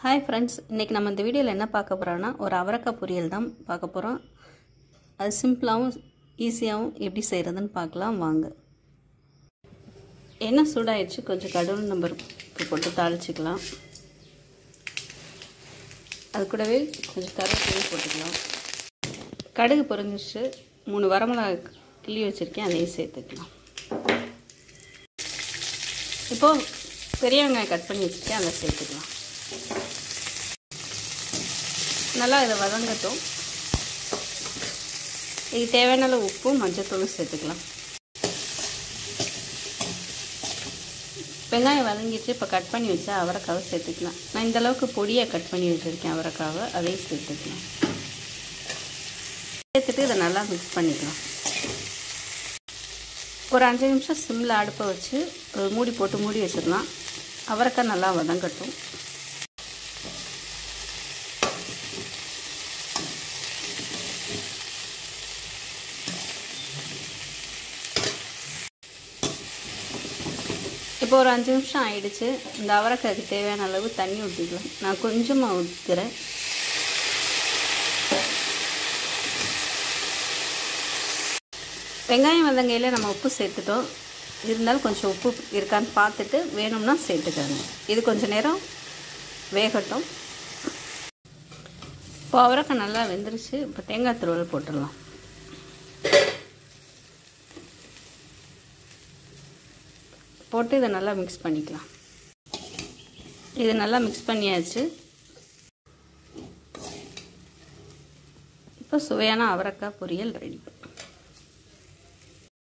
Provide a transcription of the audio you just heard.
hi friends இன்றைக்கி நம்ம இந்த வீடியோவில் என்ன பார்க்க போகிறோன்னா ஒரு அவரக்காய் பொரியல் தான் பார்க்க போகிறோம் அது சிம்பிளாகவும் ஈஸியாகவும் எப்படி செய்கிறதுன்னு பார்க்கலாம் வாங்க எண்ணெய் சூடாயிடுச்சு கொஞ்சம் கடவுள் நம்பருக்கு போட்டு தாளிச்சிக்கலாம் அது கூடவே கொஞ்சம் கருவேப்பிலையும் போட்டுக்கலாம் கடுகு பொரிஞ்சிச்சு மூணு வரமிளகா கிள்ளி வச்சுருக்கேன் அதையும் சேர்த்துக்கலாம் இப்போது பெரிய வெங்காயம் கட் பண்ணி வச்சுருக்கேன் அதை சேர்த்துக்கலாம் நல்லா இதை வதங்கட்டும் இது தேவையான அளவு உப்பும் மஞ்சத்தூளும் சேர்த்துக்கலாம் வெங்காயம் வதங்கிட்டு இப்போ கட் பண்ணி வச்சா அவரைக்காவை சேர்த்துக்கலாம் நான் இந்த அளவுக்கு பொடியாக கட் பண்ணி வச்சுருக்கேன் அவரைக்காவை அதையும் சேர்த்துக்கலாம் சேர்த்துட்டு இதை நல்லா மிக்ஸ் பண்ணிக்கலாம் ஒரு அஞ்சு நிமிஷம் சிம்மில் அடுப்பை வச்சு ஒரு மூடி போட்டு மூடி வச்சிடலாம் அவரைக்காய் நல்லா வதங்கட்டும் இப்போ ஒரு அஞ்சு நிமிஷம் ஆயிடுச்சு இந்த அவரைக்காய்க்கு தேவையான அளவு தண்ணி ஊற்றிக்கலாம் நான் கொஞ்சமாக ஊற்றுறேன் வெங்காயம் வதங்கையில் நம்ம உப்பு சேர்த்துட்டோம் இருந்தாலும் கொஞ்சம் உப்பு இருக்கான்னு பார்த்துட்டு வேணும்னா சேர்த்துக்கோங்க இது கொஞ்சம் நேரம் வேகட்டும் இப்போ அவரைக்காய் நல்லா வெந்துருச்சு இப்போ தேங்காய் துருவல் போட்டுடலாம் போட்டு இதை நல்லா மிக்ஸ் பண்ணிக்கலாம் இது நல்லா மிக்ஸ் பண்ணியாச்சு இப்போ சுவையான அவரைக்காய் பொரியல் ரெடி